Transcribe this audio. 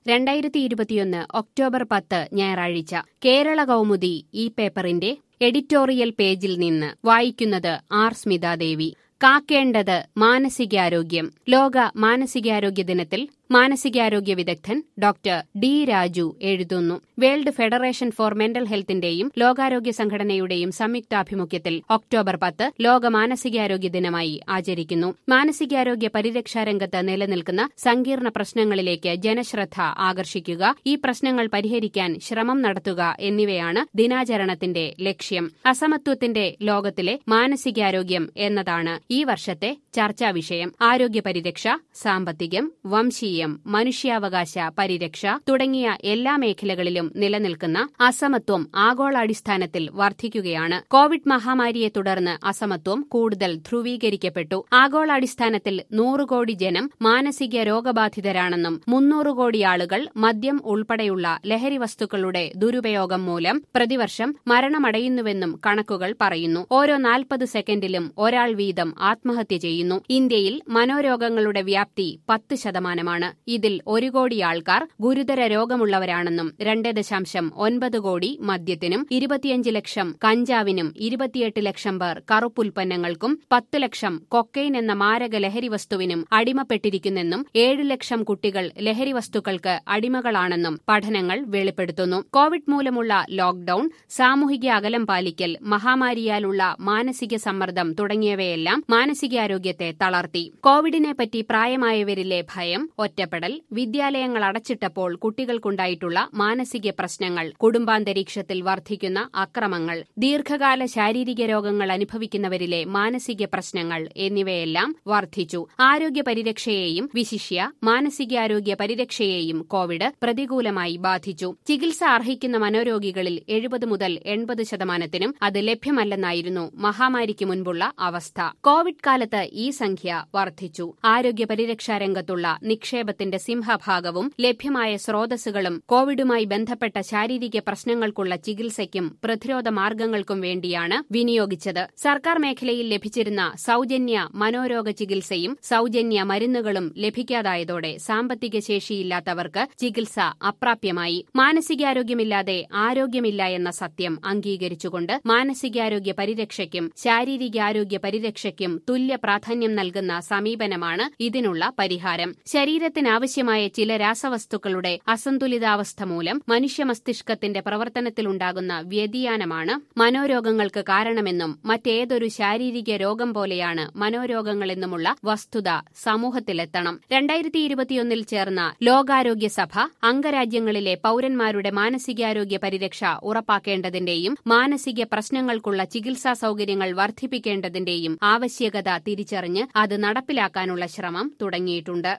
രണ്ടായിരത്തി ഇരുപത്തിയൊന്ന് ഒക്ടോബർ പത്ത് ഞായറാഴ്ച കേരള കൗമുദി ഈ പേപ്പറിന്റെ എഡിറ്റോറിയൽ പേജിൽ നിന്ന് വായിക്കുന്നത് ആർ സ്മിതാദേവി കാക്കേണ്ടത് മാനസികാരോഗ്യം ലോക മാനസികാരോഗ്യ ദിനത്തിൽ മാനസികാരോഗ്യ വിദഗ്ധൻ ഡോക്ടർ ഡി രാജു എഴുതുന്നു വേൾഡ് ഫെഡറേഷൻ ഫോർ മെന്റൽ ഹെൽത്തിന്റെയും ലോകാരോഗ്യ സംഘടനയുടെയും സംയുക്താഭിമുഖ്യത്തിൽ ഒക്ടോബർ പത്ത് ലോക മാനസികാരോഗ്യ ദിനമായി ആചരിക്കുന്നു മാനസികാരോഗ്യ പരിരക്ഷാ രംഗത്ത് നിലനിൽക്കുന്ന സങ്കീർണ പ്രശ്നങ്ങളിലേക്ക് ജനശ്രദ്ധ ആകർഷിക്കുക ഈ പ്രശ്നങ്ങൾ പരിഹരിക്കാൻ ശ്രമം നടത്തുക എന്നിവയാണ് ദിനാചരണത്തിന്റെ ലക്ഷ്യം അസമത്വത്തിന്റെ ലോകത്തിലെ മാനസികാരോഗ്യം എന്നതാണ് ഈ വർഷത്തെ ചർച്ചാ വിഷയം ആരോഗ്യ പരിരക്ഷ സാമ്പത്തികം വംശീയം മനുഷ്യാവകാശ പരിരക്ഷ തുടങ്ങിയ എല്ലാ മേഖലകളിലും നിലനിൽക്കുന്ന അസമത്വം ആഗോളാടിസ്ഥാനത്തിൽ വർദ്ധിക്കുകയാണ് കോവിഡ് മഹാമാരിയെ തുടർന്ന് അസമത്വം കൂടുതൽ ധ്രുവീകരിക്കപ്പെട്ടു ആഗോളാടിസ്ഥാനത്തിൽ നൂറ് കോടി ജനം മാനസിക രോഗബാധിതരാണെന്നും മുന്നൂറ് കോടി ആളുകൾ മദ്യം ഉൾപ്പെടെയുള്ള ലഹരി വസ്തുക്കളുടെ ദുരുപയോഗം മൂലം പ്രതിവർഷം മരണമടയുന്നുവെന്നും കണക്കുകൾ പറയുന്നു ഓരോ നാൽപ്പത് സെക്കൻഡിലും ഒരാൾ വീതം ആത്മഹത്യ ചെയ്യുന്നു ഇന്ത്യയിൽ മനോരോഗങ്ങളുടെ വ്യാപ്തി പത്ത് ശതമാനമാണ് ഇതിൽ ഒരു കോടി ആൾക്കാർ ഗുരുതര രോഗമുള്ളവരാണെന്നും രണ്ട് ദശാംശം ഒൻപത് കോടി മദ്യത്തിനും ഇരുപത്തിയഞ്ച് ലക്ഷം കഞ്ചാവിനും ഇരുപത്തിയെട്ട് ലക്ഷം പേർ കറുപ്പുൽപ്പന്നങ്ങൾക്കും പത്ത് ലക്ഷം കൊക്കൈൻ എന്ന മാരക ലഹരി വസ്തുവിനും അടിമപ്പെട്ടിരിക്കുന്നെന്നും ഏഴ് ലക്ഷം കുട്ടികൾ ലഹരി വസ്തുക്കൾക്ക് അടിമകളാണെന്നും പഠനങ്ങൾ വെളിപ്പെടുത്തുന്നു കോവിഡ് മൂലമുള്ള ലോക്ഡൌൺ സാമൂഹിക അകലം പാലിക്കൽ മഹാമാരിയാലുള്ള മാനസിക സമ്മർദ്ദം തുടങ്ങിയവയെല്ലാം മാനസികാരോഗ്യത്തെ തളർത്തി കോവിഡിനെപ്പറ്റി പ്രായമായവരിലെ ഭയം ഒറ്റപ്പെടൽ വിദ്യാലയങ്ങൾ അടച്ചിട്ടപ്പോൾ കുട്ടികൾക്കുണ്ടായിട്ടുള്ള മാനസിക പ്രശ്നങ്ങൾ കുടുംബാന്തരീക്ഷത്തിൽ വർദ്ധിക്കുന്ന അക്രമങ്ങൾ ദീർഘകാല ശാരീരിക രോഗങ്ങൾ അനുഭവിക്കുന്നവരിലെ മാനസിക പ്രശ്നങ്ങൾ എന്നിവയെല്ലാം വർദ്ധിച്ചു ആരോഗ്യ പരിരക്ഷയെയും വിശിഷ്യ മാനസികാരോഗ്യ പരിരക്ഷയെയും കോവിഡ് പ്രതികൂലമായി ബാധിച്ചു ചികിത്സ അർഹിക്കുന്ന മനോരോഗികളിൽ എഴുപത് മുതൽ എൺപത് ശതമാനത്തിനും അത് ലഭ്യമല്ലെന്നായിരുന്നു മഹാമാരിക്ക് മുൻപുള്ള അവസ്ഥ കോവിഡ് കാലത്ത് ഈ സംഖ്യ വർദ്ധിച്ചു ആരോഗ്യ പരിരക്ഷാ രംഗത്തുള്ള നിക്ഷേപത്തിന്റെ സിംഹഭാഗവും ലഭ്യമായ സ്രോതസ്സുകളും കോവിഡുമായി ബന്ധപ്പെട്ട ശാരീരിക പ്രശ്നങ്ങൾക്കുള്ള ചികിത്സയ്ക്കും പ്രതിരോധ മാർഗങ്ങൾക്കും വേണ്ടിയാണ് വിനിയോഗിച്ചത് സർക്കാർ മേഖലയിൽ ലഭിച്ചിരുന്ന സൌജന്യ മനോരോഗ ചികിത്സയും സൌജന്യ മരുന്നുകളും ലഭിക്കാതായതോടെ സാമ്പത്തിക ശേഷിയില്ലാത്തവർക്ക് ചികിത്സ അപ്രാപ്യമായി മാനസികാരോഗ്യമില്ലാതെ ആരോഗ്യമില്ല എന്ന സത്യം അംഗീകരിച്ചുകൊണ്ട് മാനസികാരോഗ്യ പരിരക്ഷയ്ക്കും ശാരീരികാരോഗ്യ പരിരക്ഷയ്ക്കും തുല്യ പ്രാധാന്യം നൽകുന്ന സമീപനമാണ് ഇതിനുള്ള പരിഹാരം ശരീരത്തിനാവശ്യമായ ചില രാസവസ്തുക്കളുടെ അസന്തുലിതാവസ്ഥ മൂലം മനുഷ്യ മസ്തിഷ്കത്തിന്റെ പ്രവർത്തനത്തിലുണ്ടാകുന്ന വ്യതിയാനമാണ് മനോരോഗങ്ങൾക്ക് കാരണമെന്നും മറ്റേതൊരു ശാരീരിക രോഗം പോലെയാണ് മനോരോഗങ്ങളെന്നുമുള്ള വസ്തുത സമൂഹത്തിലെത്തണം രണ്ടായിരത്തി ഇരുപത്തിയൊന്നിൽ ചേർന്ന ലോകാരോഗ്യ സഭ അംഗരാജ്യങ്ങളിലെ പൌരന്മാരുടെ മാനസികാരോഗ്യ പരിരക്ഷ ഉറപ്പാക്കേണ്ടതിന്റെയും മാനസിക പ്രശ്നങ്ങൾക്കുള്ള ചികിത്സാ സൌകര്യങ്ങൾ വർദ്ധിപ്പിക്കേണ്ടതിന്റെയും ആവശ്യകത തിരിച്ചറിഞ്ഞ് അത് നടപ്പിലാക്കാനുള്ള ശ്രമം തുടങ്ങിയിട്ടുണ്ട്